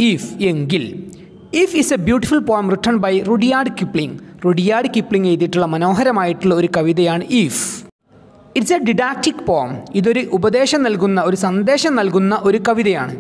If എങ്കിൽ if is a beautiful poem written by Rudyard Kipling Rudyard Kipling എഴുതിയിട്ടുള്ള മനോഹരമായിട്ടുള്ള ഒരു കവിതയാണ് ഇഫ് ഇറ്റ്സ് എ ഡിഡാക്റ്റിക് പോം ഇതൊരു ഉപദേശം നൽകുന്ന ഒരു സന്ദേശം നൽകുന്ന ഒരു കവിതയാണ്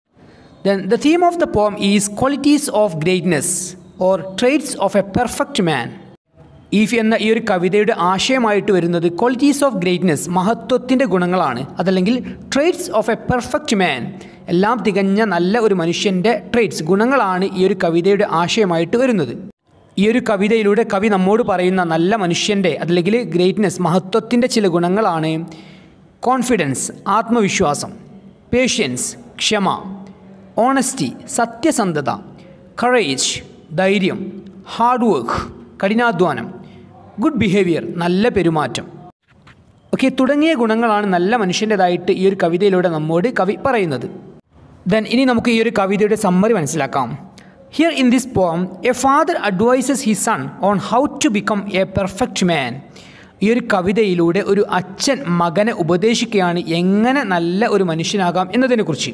then the theme of the poem is qualities of greatness or traits of a perfect man if എന്ന ഈ ഒരു കവിതയുടെ ആശയമായിട്ട് വരുന്നത് ക്വാളിറ്റീസ് ഓഫ് ഗ്രേറ്റ്നെസ് മഹത്വത്തിൻ്റെ ഗുണങ്ങളാണ് അതല്ലെങ്കിൽ traits of a perfect man എല്ലാം തികഞ്ഞ നല്ല ഒരു മനുഷ്യൻ്റെ ട്രേറ്റ്സ് ഗുണങ്ങളാണ് ഈ ഒരു കവിതയുടെ ആശയമായിട്ട് വരുന്നത് ഈ ഒരു കവിതയിലൂടെ കവി നമ്മോട് പറയുന്ന നല്ല മനുഷ്യൻ്റെ അതല്ലെങ്കിൽ ഗ്രേറ്റ്നെസ് മഹത്വത്തിൻ്റെ ചില ഗുണങ്ങളാണ് കോൺഫിഡൻസ് ആത്മവിശ്വാസം പേഷ്യൻസ് ക്ഷമ ഓണസ്റ്റി സത്യസന്ധത കറേജ് ധൈര്യം ഹാർഡ് വർക്ക് കഠിനാധ്വാനം ഗുഡ് ബിഹേവിയർ നല്ല പെരുമാറ്റം ഓക്കെ തുടങ്ങിയ ഗുണങ്ങളാണ് നല്ല മനുഷ്യൻ്റെതായിട്ട് ഈ ഒരു കവിതയിലൂടെ നമ്മോട് കവി പറയുന്നത് ദെൻ ഇനി നമുക്ക് ഈ ഒരു കവിതയുടെ സമ്മറി മനസ്സിലാക്കാം here in this poem a father advises he son on how to become a perfect man ഈ ഒരു കവിതയിലൂടെ ഒരു അച്ഛൻ മകനെ ഉപദേശിക്കുകയാണ് എങ്ങനെ നല്ല ഒരു മനുഷ്യനാകാം എന്നതിനെക്കുറിച്ച്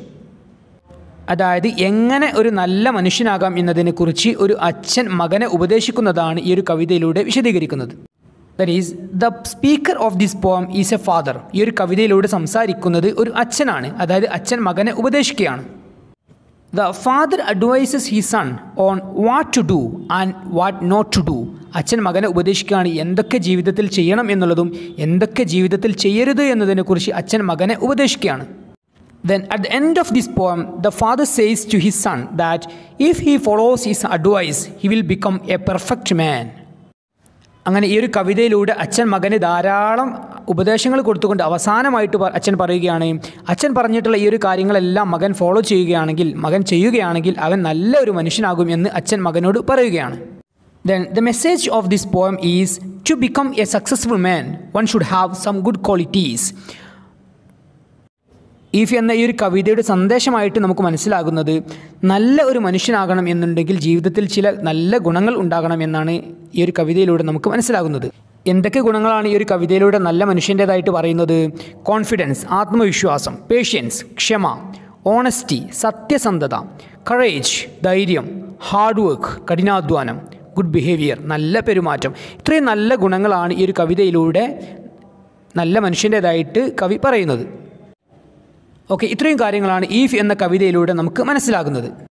അതായത് എങ്ങനെ ഒരു നല്ല മനുഷ്യനാകാം എന്നതിനെക്കുറിച്ച് ഒരു അച്ഛൻ മകനെ ഉപദേശിക്കുന്നതാണ് ഈ ഒരു കവിതയിലൂടെ വിശദീകരിക്കുന്നത് that is the speaker of this poem is a father ഈ ഒരു കവിതയിലൂടെ സംസാരിക്കുന്നത് ഒരു അച്ഛനാണ് അതായത് അച്ഛൻ മകനെ ഉപദേശിക്കുകയാണ് the father advises he son on what to do and what not to do അച്ഛൻ മകനെ ഉപദേശിക്കുകയാണ് എന്തൊക്കെ ജീവിതത്തിൽ ചെയ്യണം എന്നുള്ളതും എന്തൊക്കെ ജീവിതത്തിൽ ചെയ്യരുത് എന്നതിനെക്കുറിച്ച് അച്ഛൻ മകനെ ഉപദേശിക്കുകയാണ് Then at the end of this poem, the father says to his son that if he follows his advice, he will become a perfect man. അങ്ങനെ ഈ ഒരു കവിതയിലൂടെ അച്ഛൻ മകന് ധാരാളം ഉപദേശങ്ങൾ കൊടുത്തുകൊണ്ട് അവസാനമായിട്ട് പ- അച്ഛൻ പറയുകയാണ് അച്ഛൻ പറഞ്ഞിട്ടുള്ള ഈ ഒരു കാര്യങ്ങളെല്ലാം മകൻ ഫോളോ ചെയ്യുകയാണെങ്കിൽ മകൻ ചെയ്യുകയാണെങ്കിൽ അവൻ നല്ല ഒരു മനുഷ്യനാകും എന്ന് അച്ഛൻ മകനോട് പറയുകയാണ് then the message of this poem is to become a successful man one should have some good qualities if എന്ന ഈ ഒരു കവിതയുടെ സന്ദേശമായിട്ട് നമുക്ക് മനസ്സിലാകുന്നത് നല്ല ഒരു മനുഷ്യനാകണം എന്നുണ്ടെങ്കിൽ ജീവിതത്തിൽ ചില നല്ല ഗുണങ്ങൾ ഉണ്ടാകണം എന്നാണ് ഈ ഒരു കവിതയിലൂടെ നമുക്ക് മനസ്സിലാകുന്നത് എന്തൊക്കെ ഗുണങ്ങളാണ് ഈ ഒരു കവിതയിലൂടെ നല്ല മനുഷ്യൻ്റേതായിട്ട് പറയുന്നത് കോൺഫിഡൻസ് ആത്മവിശ്വാസം പേഷ്യൻസ് ക്ഷമ ഓണസ്റ്റി സത്യസന്ധത കറേജ് ധൈര്യം ഹാർഡ് വർക്ക് കഠിനാധ്വാനം ഗുഡ് ബിഹേവിയർ നല്ല പെരുമാറ്റം ഇത്രയും നല്ല ഗുണങ്ങളാണ് ഈ ഒരു കവിതയിലൂടെ നല്ല മനുഷ്യൻ്റേതായിട്ട് കവി പറയുന്നത് ഓക്കെ ഇത്രയും കാര്യങ്ങളാണ് ഈഫ് എന്ന കവിതയിലൂടെ നമുക്ക് മനസ്സിലാകുന്നത്